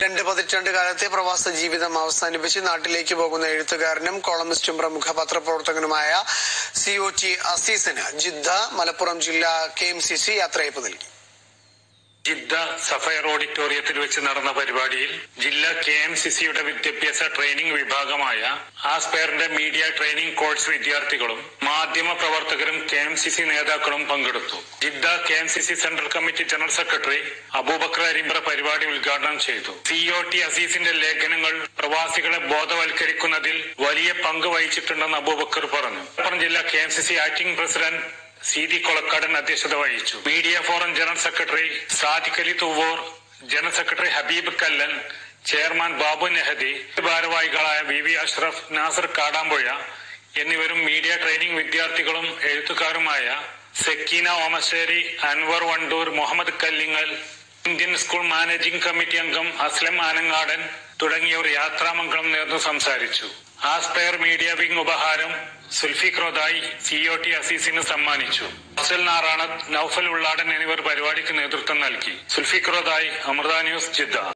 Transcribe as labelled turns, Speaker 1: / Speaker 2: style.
Speaker 1: രണ്ട് പതിറ്റാണ്ട് കാലത്തെ പ്രവാസ ജീവിതം അവസാനിപ്പിച്ച് നാട്ടിലേക്ക് പോകുന്ന എഴുത്തുകാരനും കോളമിസ്റ്റും പ്രമുഖ പത്രപ്രവർത്തകനുമായ സി ഒ ടി അസീസിന് ജിദ്ദ മലപ്പുറം ജില്ലാ കെ എം സി സി യാത്രയപ്പ് നൽകി
Speaker 2: ജിദ്ദ സഫയർ ഓഡിറ്റോറിയത്തിൽ വെച്ച് നടന്ന പരിപാടിയിൽ ജില്ലാ കെ എം സി സിയുടെ വിദ്യാഭ്യാസ ട്രെയിനിംഗ് വിഭാഗമായ ആസ്പയറിന്റെ മീഡിയ ട്രെയിനിംഗ് കോഴ്സ് വിദ്യാർത്ഥികളും മാധ്യമ പ്രവർത്തകരും കെ എം സി സി നേതാക്കളും പങ്കെടുത്തു Jeddah K M C C central committee general secretary Abubakar Arimbra പരിപാടി ഉദ്ഘാടനം ചെയ്തു സി ഒ ടി അസീസിന്റെ ലേഖനങ്ങൾ പ്രവാസികളെ ബോധവൽക്കരിക്കുന്നതിൽ വലിയ പങ്ക് വഹിച്ചിട്ടുണ്ടെന്ന് അബൂബക്കർ പറഞ്ഞു മലപ്പുറം ജില്ലാ K M C C acting president C D Kolakkadan അധ്യക്ഷത വഹിച്ചു media forum general secretary Sadiq Ali Thuvvur general secretary Habeeb Kallan chairman Babu Nehdi ഭാരവാഹികളായ വി വി അഷ്റഫ് നാസർ കാടാമ്പുഴ എന്നിവരും മീഡിയ ട്രെയിനിംഗ് വിദ്യാർത്ഥികളും എഴുത്തുകാരുമായ Sakeena Omassery Anwar Wandoor Muhammad Kallingal Indian school managing committee അംഗം അസ്ലം ആനങ്ങാടൻ തുടങ്ങിയവർ യാത്രാമംഗളം നേർന്നു സംസാരിച്ചു ആസ്പയർ മീഡിയ വിംഗ് ഉപഹാരം സുൽഫിക്രോദായി സി ഒ ടി അസീസിന് സമ്മാനിച്ചു അഫ്സൽ നാറാണത്ത് നൌഫൽ ഉള്ളാടൻ എന്നിവർ പരിപാടിക്ക് നേതൃത്വം നൽകി സുൽഫിക്രോദായി അമൃത ന്യൂസ് ജിദ്ദ